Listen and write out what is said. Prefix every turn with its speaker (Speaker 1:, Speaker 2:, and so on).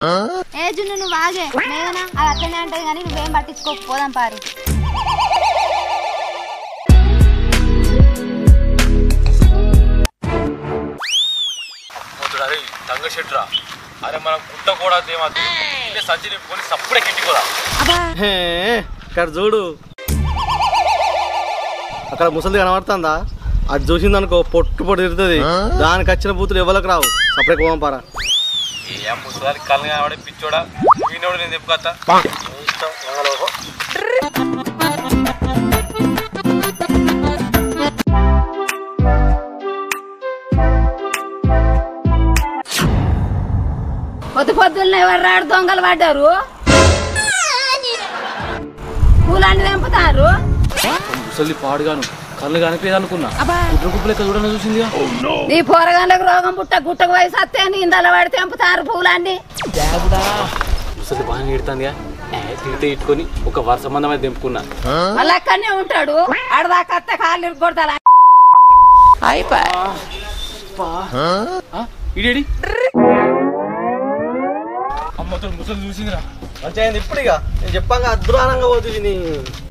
Speaker 1: ఏ జున్ను నువ్వు ఆగే మేఘనా అది అట్లనే అంటది కానీ నువ్వేం పట్టించుకోకు పోదాం పారి
Speaker 2: పోతుడు అరే తంగ షెట్రా అరే మనం గుట్ట కూడా తేమద్దు అంటే సంచి నింపుకొని సప్పుడే కింటికి పోదా
Speaker 3: హే, ఇక్కడ చూడు అక్కడ ముసలి కనబడుతుందా అది చూసిందనుకో పొట్టు పొట్టు తిరుగుతుంది దానికి వచ్చిన బూతులు ఎవరికి రావు సపరేట్ పోదాం పారా
Speaker 2: ఏ ముసలాది కళ్ళు కనబడే పిచ్చోడా వీనోడు నేను చెప్పుకొస్తా
Speaker 4: పొద్దు పొద్దున్నే ఎవరు రాడు దొంగలు పడ్డారు పూలాన్ని తెంపుతారు
Speaker 2: ముసలి పాడుగాను కళ్ళు కనిపించదు అనుకున్నా గుడ్ర కుప్పలు ఎక్కడ చూడని చూసిందిగా
Speaker 4: నీ పోరగాళ్ళకు రోగం పుట్ట గుట్టకు వయసు వస్తే నీందల పడి తెంపుతారు పూలాన్ని
Speaker 2: ముసలి బాగా తిడుతుందిగా తిడితే ఇట్టుకొని ఒక వరుస సంబంధం అయితే తెంపుకున్నా
Speaker 4: మళ్ళీ అక్కడనే ఉంటాడు ఆడదాకా అత్తే కాళ్ళు కొడతా
Speaker 2: ఇడేడి అమ్మతో ముసలి చూసిందిరా
Speaker 3: మంచిగా అయింది ఇప్పుడు ఇక నేను చెప్పాక అద్భుతానంగా పోతుంది నీ